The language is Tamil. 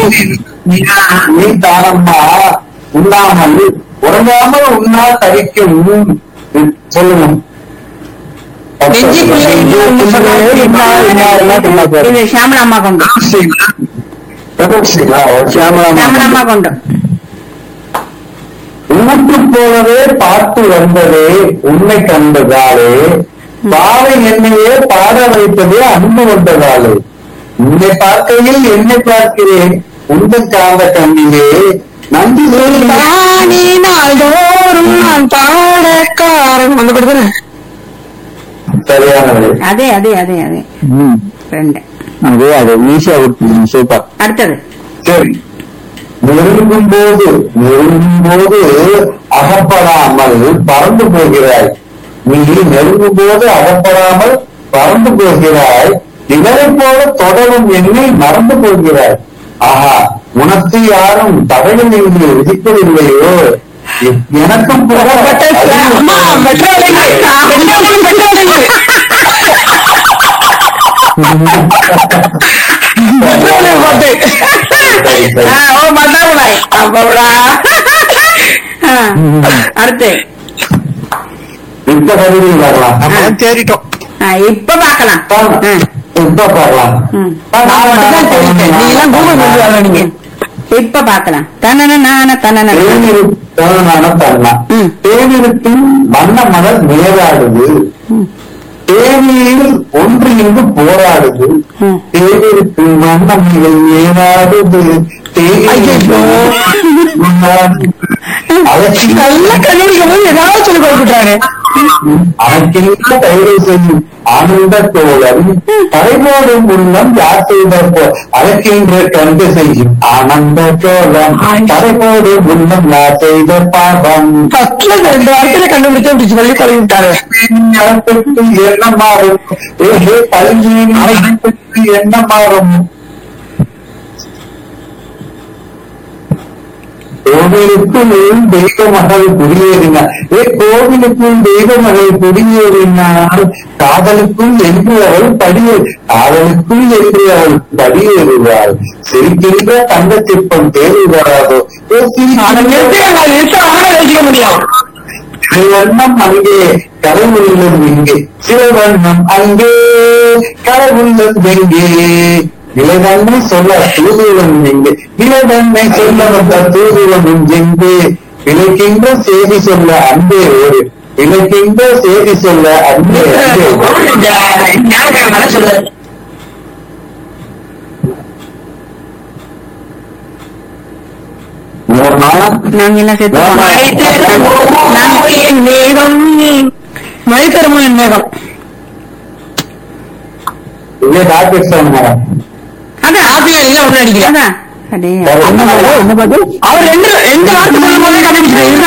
நீ தானம்மா உண்ணாமல் உறங்காமல் உண்ணா தவிக்கும் சொல்லுங்க நெஞ்சுக்குள்ளே என்ன ஒண்ணு சொன்னாரு? இது ஷியாமலா கொண்டு ஷியாமலா கொண்டு ஊட்டு போலவே பார்த்து வந்ததே உண்மை கண்டதாலே பாவை என்னையே பாட வைத்ததே அன்பு வந்ததாலே உன்னை பார்க்கையில் என்னை பார்க்கிறேன் உங்கள் காந்த கண்ணிலே நன்றி சொல்லி தானே நாள்தோறும் நான் பாடக்காரன் வந்து கொடுக்குறேன் சரியானது அதே அதே அதே அதே ம். ரெண்டு அதே அது ஈஸியா சூப்பர் அடுத்தது சரி நெருங்கும் போது நெருங்கும் போது அகப்படாமல் பறந்து போகிறாய் நீ நெருங்கும் போது அகப்படாமல் பறந்து போகிறாய் நிழலை போல தொடரும் என்னை மறந்து போகிறாய் ஆஹா உனக்கு யாரும் தடையில் இங்கு விதிப்பதில்லையோ எ- எனக்கும் கூட அம்மா பெட்ரோலிங் பெட்ரோலிங் பெட்ரோலிங் பெட்ரோலிங் போட்டு சரி, சரி. ஆ, ஓ பட்டாபுடாய் அப்படா அடுத்து இப்ப கவிதையில் வரலாம் நம்ம தேறிட்டோம் ஆ, இப்ப பாக்கலாம் ஆ, இப்ப பார்க்கலாம் ம். நான் மட்டும்தான் தெரிவித்தேன் நீ எல்லாம் கூகுள் பண்ணி நீங்க இப்ப பாக்கலாம் தனன நான தனன தேனிருத்தான தன்னா ம். தேனிருக்கும் வண்ண மலர் மேலாடுது தேனியில் ஒன்று இங்கு போராடுது ம். தேனிருக்கும் வண்ண மலர் மேலாடுது ஐயையோ. நல்ல கல்லூரிக்கு போது ஏதாவது சொல்லி கொடுத்துட்டாரு அதற்கெல்லாம் தயவு செய்யும் ஆனந்த தோழன் தலைமோடும் உள்ளம் யார் செய்தப்போ அதற்கென்ற கண்டு செய்யும் ஆனந்த தோழன் தலைமோடும் உள்ளம் யார் செய்த பாவம் ஃபர்ஸ்ட்ல ரெண்டு வாரத்துல கண்டுபிடிச்சு அப்படி சொல்லி பழகி விட்டாரு ஞானத்துக்கு என்ன மாறும் ஏழு கல்வியின் ஞானத்துக்கு என்ன மாறும் கோவிலுக்குள் தெய்வ மகள் குடியேறினார் ஏ கோவிலுக்குள் தெய்வ மகள் குடியேறினால் காதலுக்குள் என்று அவள் படியே காதலுக்குள் என்று அவள் படியேறுவாள் சிரிக்கின்ற தங்க சிற்பம் தேவைவராதோ ஏ அதை நிறுத்தி சிரிக்கின்ற நான் நிறுத்த அவனை வச்சுக்க முடியும் சிவவண்ணம் அங்கே கடவுள்ளம் இங்கே சிவவண்ணம் அங்கே கடவுள்ளம் எங்கே நிலதன்மை சொல்ல தூதுவம் எங்கே நிலதன்மை சொல்ல வந்த தூதுவம் எங்கே விளைக்கின்ற செய்தி சொல்ல அன்பே ஒரு விளைக்கின்ற செய்தி சொல்ல அன்பே அன்பே ஞாபகம் சொல்லு ஒரு நாள் நாங்க எல்லாம் சேர்த்து மேகம் மழைத்தருமன் மேகம் இல்ல டாக்டர் சொன்னாங்க அதான் ஆப்பிள் இல்ல ஒண்ணு அடிக்கல அதான் அடே என்ன என்ன பதில் அவர் ரெண்டு ரெண்டு வார்த்தை சொல்லும் போதே கண்டுபிடிச்சிருக்காரு